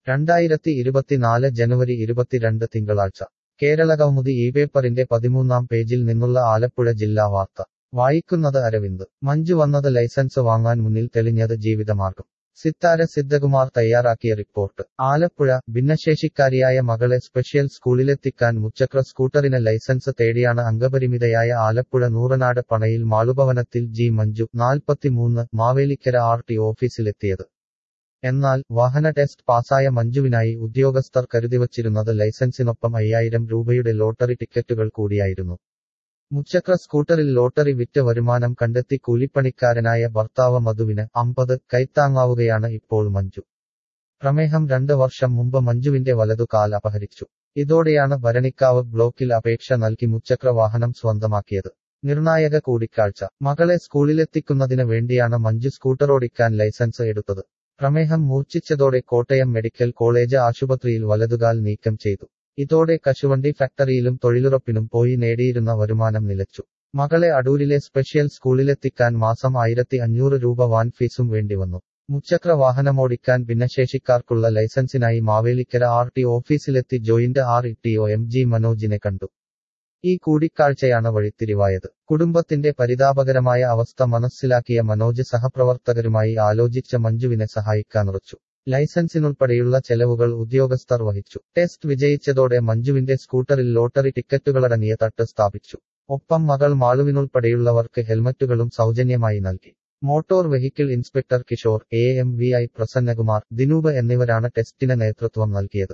രണ്ടായിരത്തി ഇരുപത്തിനാല് ജനുവരി ഇരുപത്തിരണ്ട് തിങ്കളാഴ്ച കേരള കൗമുദി ഈ പേപ്പറിന്റെ പതിമൂന്നാം പേജിൽ നിന്നുള്ള ആലപ്പുഴ ജില്ലാ വാർത്ത വായിക്കുന്നത് അരവിന്ദ് മഞ്ജു വന്നത് ലൈസൻസ് വാങ്ങാൻ മുന്നിൽ തെളിഞ്ഞത് ജീവിതമാർഗം സിത്താര സിദ്ധകുമാർ തയ്യാറാക്കിയ റിപ്പോർട്ട് ആലപ്പുഴ ഭിന്നശേഷിക്കാരിയായ മകളെ സ്പെഷ്യൽ സ്കൂളിലെത്തിക്കാൻ മുച്ചക്ര സ്കൂട്ടറിന് ലൈസൻസ് തേടിയാണ് അംഗപരിമിതയായ ആലപ്പുഴ നൂറനാട് പണയിൽ മാളുഭവനത്തിൽ ജി മഞ്ജു നാൽപ്പത്തിമൂന്ന് മാവേലിക്കര ആർ ടി ഓഫീസിലെത്തിയത് എന്നാൽ വാഹന ടെസ്റ്റ് പാസായ മഞ്ജുവിനായി ഉദ്യോഗസ്ഥർ കരുതിവച്ചിരുന്നത് ലൈസൻസിനൊപ്പം അയ്യായിരം രൂപയുടെ ലോട്ടറി ടിക്കറ്റുകൾ കൂടിയായിരുന്നു മുച്ചക്ര സ്കൂട്ടറിൽ ലോട്ടറി വിറ്റ് വരുമാനം കണ്ടെത്തി കൂലിപ്പണിക്കാരനായ ഭർത്താവ് മധുവിന് അമ്പത് കൈത്താങ്ങാവുകയാണ് ഇപ്പോൾ മഞ്ജു പ്രമേഹം രണ്ട് വർഷം മുമ്പ് മഞ്ജുവിന്റെ വലതു കാൽ അപഹരിച്ചു ഇതോടെയാണ് ഭരണിക്കാവ് ബ്ലോക്കിൽ അപേക്ഷ നൽകി മുച്ചക്ര വാഹനം സ്വന്തമാക്കിയത് നിർണായക കൂടിക്കാഴ്ച മകളെ സ്കൂളിലെത്തിക്കുന്നതിന് വേണ്ടിയാണ് മഞ്ജു സ്കൂട്ടറോടിക്കാൻ ലൈസൻസ് എടുത്തത് പ്രമേഹം മൂർച്ഛിച്ചതോടെ കോട്ടയം മെഡിക്കൽ കോളേജ് ആശുപത്രിയിൽ വലതുകാൽ നീക്കം ചെയ്തു ഇതോടെ കശുവണ്ടി ഫാക്ടറിയിലും തൊഴിലുറപ്പിനും പോയി നേടിയിരുന്ന വരുമാനം നിലച്ചു മകളെ അടൂരിലെ സ്പെഷ്യൽ സ്കൂളിലെത്തിക്കാൻ മാസം ആയിരത്തി അഞ്ഞൂറ് രൂപ വാൻ ഫീസും വേണ്ടിവന്നു മുച്ചക്ര വാഹനമോടിക്കാൻ ഭിന്നശേഷിക്കാർക്കുള്ള ലൈസൻസിനായി മാവേലിക്കര ആർ ടി ഓഫീസിലെത്തി joint R E M G മനോജിനെ കണ്ടു ഈ കൂടിക്കാഴ്ചയാണ് വഴിത്തിരിവായത് കുടുംബത്തിന്റെ പരിതാപകരമായ അവസ്ഥ മനസ്സിലാക്കിയ മനോജ് സഹപ്രവർത്തകരുമായി ആലോചിച്ച മഞ്ജുവിനെ സഹായിക്കാനുറച്ചു ലൈസൻസിനുൾപ്പെടെയുള്ള ചെലവുകൾ ഉദ്യോഗസ്ഥർ വഹിച്ചു ടെസ്റ്റ് വിജയിച്ചതോടെ മഞ്ജുവിന്റെ സ്കൂട്ടറിൽ ലോട്ടറി ടിക്കറ്റുകളടങ്ങിയ തട്ട് സ്ഥാപിച്ചു ഒപ്പം മകൾ മാളുവിനുൾപ്പെടെയുള്ളവർക്ക് ഹെൽമറ്റുകളും സൗജന്യമായി നൽകി motor vehicle inspector Kishore A M V I Prasannakumar Dinoop എന്നിവരാണ് ടെസ്റ്റിന് നേതൃത്വം നൽകിയത്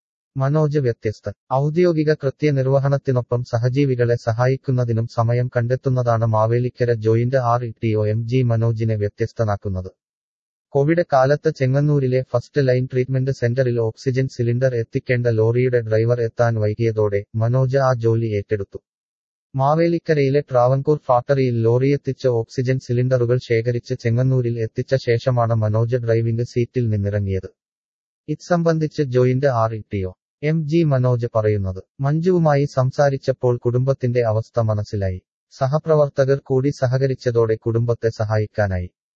മനോജ് വ്യത്യസ്തൻ ഔദ്യോഗിക കൃത്യനിർവഹണത്തിനൊപ്പം സഹജീവികളെ സഹായിക്കുന്നതിനും സമയം കണ്ടെത്തുന്നതാണ് Mavelikkara joint R E M G മനോജിനെ വ്യത്യസ്തനാക്കുന്നത് കോവിഡ് കാലത്ത് ചെങ്ങന്നൂരിലെ ഫസ്റ്റ് ലൈൻ ട്രീറ്റ്മെന്റ് സെന്ററിൽ ഓക്സിജൻ സിലിണ്ടർ എത്തിക്കേണ്ട ലോറിയുടെ ഡ്രൈവർ എത്താൻ വൈകിയതോടെ മനോജ് ആ ജോലി ഏറ്റെടുത്തു മാവേലിക്കരയിലെ ട്രാവൻകൂർ ഫാക്ടറിയിൽ ലോറിയെത്തിച്ച് ഓക്സിജൻ സിലിണ്ടറുകൾ ശേഖരിച്ച് ചെങ്ങന്നൂരിൽ എത്തിച്ച ശേഷമാണ് മനോജ് ഡ്രൈവിംഗ് സീറ്റിൽ നിന്നിറങ്ങിയത് ഇത്സംബന്ധിച്ച് joint R E M G Manoj പറയുന്നത് മഞ്ജുവുമായി സംസാരിച്ചപ്പോൾ കുടുംബത്തിന്റെ അവസ്ഥ മനസ്സിലായി സഹപ്രവർത്തകർ കൂടി സഹകരിച്ചതോടെ കുടുംബത്തെ സഹായിക്കാനായി